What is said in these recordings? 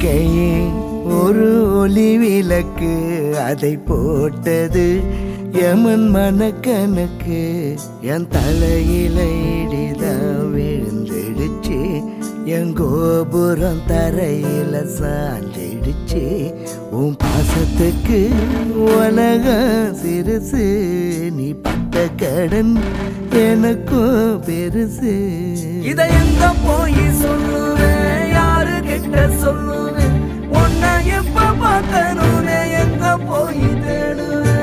வாழ்க்கையே ஒரு ஒளி விளக்கு அதை போட்டது எமன் மனக்கணக்கு என் தலையில இடிதான் விழுந்துடுச்சு என் கோபுரம் தரையில சாஞ்சிடுச்சு உன் பாசத்துக்கு உலகம் சிறுசு நீ பட்ட கடன் எனக்கும் பெருசு இத எங்க போய் சொல்லுவேன் யாரு கிட்ட சொல்லுவேன் உன்னை எப்ப பார்க்கணும்னு எங்க போய் தேடுவேன்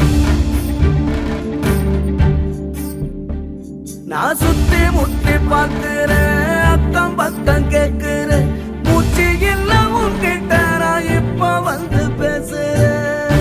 நான் சுத்தி முத்தி பார்க்கிறேன் அக்கம் பக்கம் கேட்கிறேன் மூச்சு இல்ல உன்கிட்ட நான் இப்ப வந்து பேசுறேன்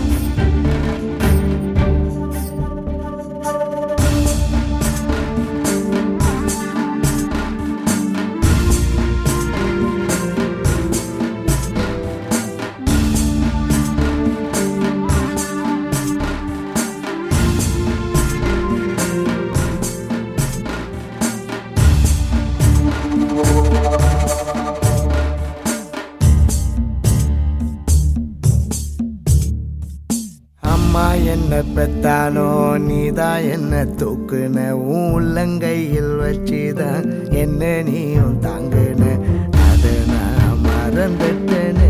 அம்மா என்ன பெத்தானோ நீதான் என்ன தூக்குன உன் உள்ளங்கையில் வச்சுதான் என்ன நீயும் தாங்குன அதை நான் மறந்துட்டனே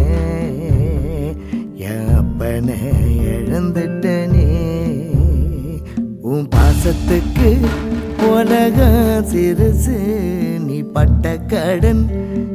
என் அப்பனை இழந்துட்டனே உன் பாசத்துக்கு உலகம் சிறுசு நீ பட்ட கடன்